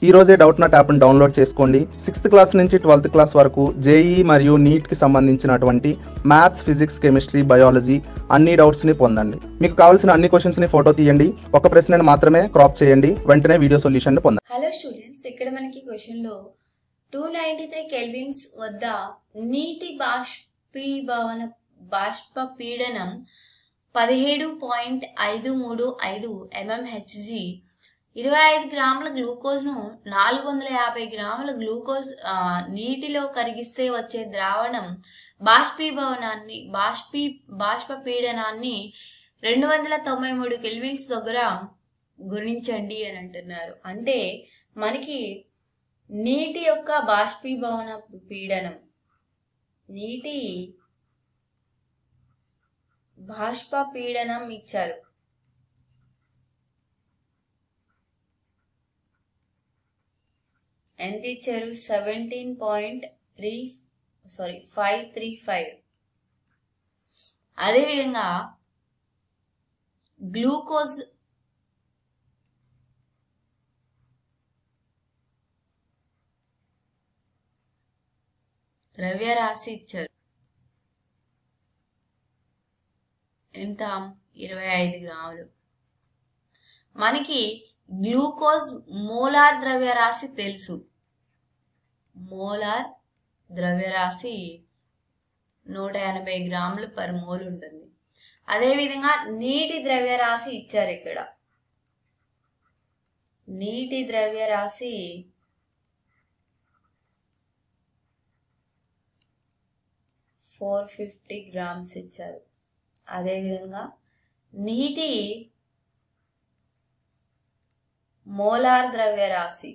ఈ రోజే doubt nut యాప్ని డౌన్లోడ్ చేసుకోండి సిక్స్త్ క్లాస్ నుంచి ట్వెల్త్ క్లాస్ వరకు జేఈ మరియు నీట్కి సంబంధించినటువంటి మ్యాథ్స్ ఫిజిక్స్ కెమిస్ట్రీ బయాలజీ అన్ని డౌట్స్ని పొందండి మీకు కావాల్సిన అన్ని క్వశ్చన్స్ని ఫోటో తీయండి ఒక ప్రశ్నను మాత్రమే క్రాప్ చేయండి వెంటనే వీడియో సొల్యూషన్ పొందండి హలో స్టూడెంట్స్ ఇక్కడ మనకి క్వశ్చన్ లో టూ నైన్టీ త్రీ కెల్విన్స్ వద్ద నీటి బాష్పీభవన బాష్ప పీడనం పదిహేడు పాయింట్ ఐదు మూడు ఐదు ఎంఎంహెచ్జి ఇరవై ఐదు గ్రాముల గ్లూకోజ్ ను నాలుగు వందల యాభై గ్రాముల గ్లూకోజ్ ఆ, నీటిలో కరిగిస్తే వచ్చే ద్రావణం బాష్పీభవనాన్ని బాష్పీ బాష్ప పీడనాన్ని రెండు వందల తొంభై మూడు కెల్విన్స్ దగ్గర గుణించండి అని అంటున్నారు అంటే మనకి నీటి యొక్క బాష్పీభవన పీడనం నీటి బాష్ప పీడనం ఇచ్చారు ఎంత ఇచ్చారు seventeen point three sorry five three five అదేవిధంగా గ్లూకోజ్ ద్రవ్యరాశి ఇచ్చారు ఎంత ఇరవై ఐదు గ్రాములు మనకి గ్లూకోజ్ మోలార్ ద్రవ్యరాశి తెలుసు మోలార్ ద్రవ్యరాశి నూట ఎనభై గ్రాములు పర్ మోల్ ఉంటుంది అదేవిధంగా నీటి ద్రవ్యరాశి ఇచ్చారు ఇక్కడ నీటి ద్రవ్యరాశి ఫోర్ ఫిఫ్టీ గ్రామ్స్ ఇచ్చారు అదేవిధంగా నీటి మోలార్ ద్రవ్యరాశి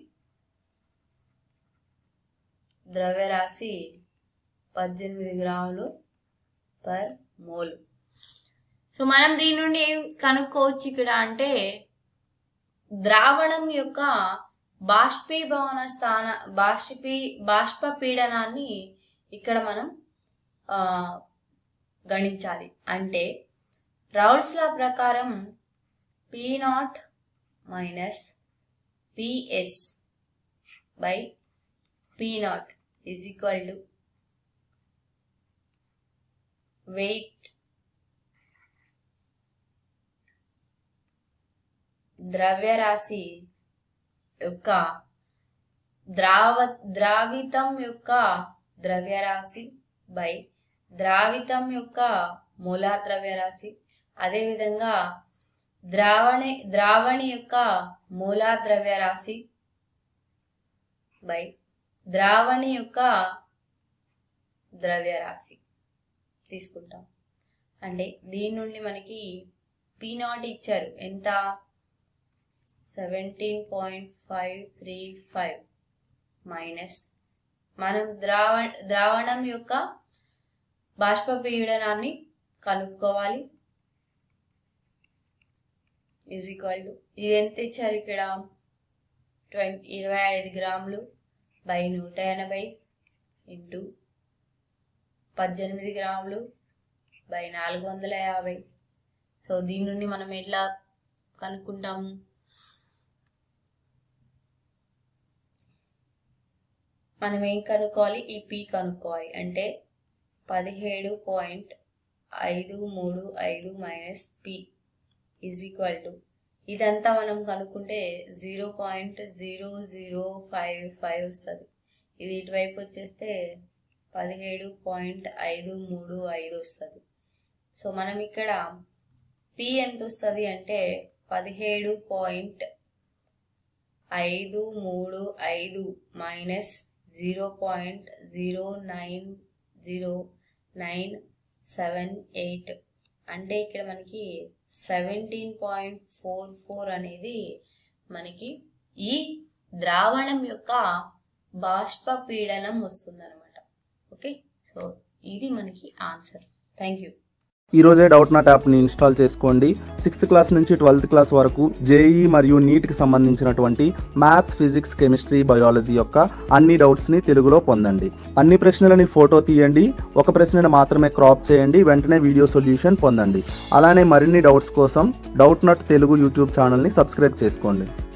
ద్రవ్యరాశి పద్దెనిమిది గ్రాములు పర్ మోల్ సో మనం దీని నుండి ఏం కనుక్కోవచ్చు ఇక్కడ అంటే ద్రావణం యొక్క బాష్పీభవన స్థాన బాష్పీ బాష్ప పీడనాన్ని ఇక్కడ మనం ఆ, గణించాలి అంటే రౌల్స్ లా ప్రకారం P naught minus PS by P naught is equal to weight ద్రవ్యరాశి యొక్క ద్రావ ద్రావితం యొక్క ద్రవ్యరాశి బై ద్రావితం యొక్క మూలార్ ద్రవ్యరాశి అదేవిధంగా ద్రావణి ద్రావణి యొక్క మూలార్ ద్రవ్యరాశి బై ద్రావణి యొక్క ద్రవ్యరాశి తీసుకుంటాం అంటే దీని నుండి మనకి పీ నాట్ ఇచ్చారు ఎంత seventeen point five three five minus మనం ద్రావ ద్రావణం యొక్క బాష్ప పీడనాన్ని కనుక్కోవాలి ఈజ్ ఈక్వల్ టు ఇది ఎంత ఇచ్చారు ఇక్కడ ట్వంటీ ఇరవై ఐదు గ్రాములు బై నూట ఎనభై ఇంటూ పద్దెనిమిది గ్రాములు బై నాలుగు వందల యాభై సో దీని నుండి మనం ఎట్లా కనుక్కుంటాము మనం ఏం కనుక్కోవాలి ఈ పీ కనుక్కోవాలి అంటే పదిహేడు పాయింట్ ఐదు మూడు ఐదు minus P is equal to ఇదంతా మనం కనుక్కుంటే zero point zero zero five five వస్తుంది ఇది ఇటువైపు వచ్చేస్తే పదిహేడు పాయింట్ ఐదు మూడు ఐదు వస్తుంది సో మనం ఇక్కడ పి ఎంత వస్తుంది అంటే పదిహేడు పాయింట్ ఐదు మూడు ఐదు minus zero point zero nine zero nine seven eight అంటే ఇక్కడ మనకి సెవెంటీన్ పాయింట్ ఫోర్ ఫోర్ అనేది మనకి ఈ ద్రావణం యొక్క బాష్ప పీడనం వస్తుందన్నమాట ఓకే సో ఇది మనకి ఆన్సర్ థ్యాంక్ యూ ఈ రోజే డౌట్ నాట్ యాప్ని ఇన్స్టాల్ చేసుకోండి సిక్స్త్ క్లాస్ నుంచి ట్వెల్త్ క్లాస్ వరకు జేఈ మరియు నీట్కి సంబంధించినటువంటి మ్యాథ్స్ ఫిజిక్స్ కెమిస్ట్రీ బయాలజీ యొక్క అన్ని డౌట్స్ని తెలుగులో పొందండి అన్ని ప్రశ్నలని ఫోటో తీయండి ఒక ప్రశ్నను మాత్రమే క్రాప్ చేయండి వెంటనే వీడియో సొల్యూషన్ పొందండి అలానే మరిన్ని డౌట్స్ కోసం డౌట్ నాట్ తెలుగు యూట్యూబ్ ఛానల్ని సబ్స్క్రైబ్ చేసుకోండి